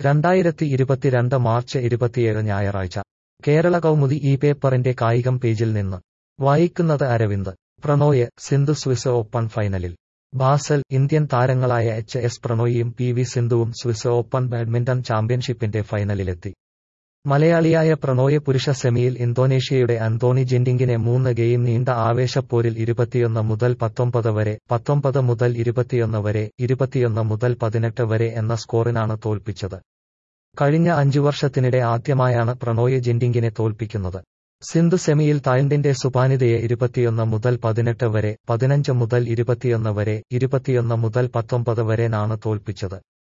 രണ്ടായിരത്തി ഇരുപത്തിരണ്ട് മാർച്ച് ഇരുപത്തിയേഴ് ഞായറാഴ്ച കേരള കൗമുദി ഈ പേപ്പറിന്റെ കായികം പേജിൽ നിന്ന് വായിക്കുന്നത് അരവിന്ദ് പ്രണോയ് സിന്ധു സ്വിസ് ഓപ്പൺ ഫൈനലിൽ ബാസൽ ഇന്ത്യൻ താരങ്ങളായ എച്ച് എസ് പ്രണോയിയും പി വി സിന്ധുവും സ്വിസ് ഓപ്പൺ ബാഡ്മിന്റൺ ചാമ്പ്യൻഷിപ്പിന്റെ ഫൈനലിലെത്തി മലയാളിയായ പ്രണോയ് പുരുഷ സെമിയിൽ ഇന്തോനേഷ്യയുടെ അന്തോണി ജിൻഡിങ്ങിനെ മൂന്ന് ഗെയിം നീണ്ട ആവേശപ്പോരിൽ ഇരുപത്തിയൊന്ന് മുതൽ പത്തൊമ്പത് വരെ പത്തൊമ്പത് മുതൽ ഇരുപത്തിയൊന്ന് വരെ ഇരുപത്തിയൊന്ന് മുതൽ പതിനെട്ട് വരെ എന്ന സ്കോറിനാണ് തോൽപ്പിച്ചത് കഴിഞ്ഞ അഞ്ചു വർഷത്തിനിടെ ആദ്യമായാണ് പ്രണോയ് ജിൻഡിങ്ങിനെ തോൽപ്പിക്കുന്നത് സിന്ധു സെമിയിൽ തായ്ലൻഡിന്റെ സുപാനിതയെ ഇരുപത്തിയൊന്ന് മുതൽ പതിനെട്ട് വരെ പതിനഞ്ച് മുതൽ ഇരുപത്തിയൊന്ന് വരെ ഇരുപത്തിയൊന്ന് മുതൽ പത്തൊമ്പത് വരെനാണ് തോൽപ്പിച്ചത്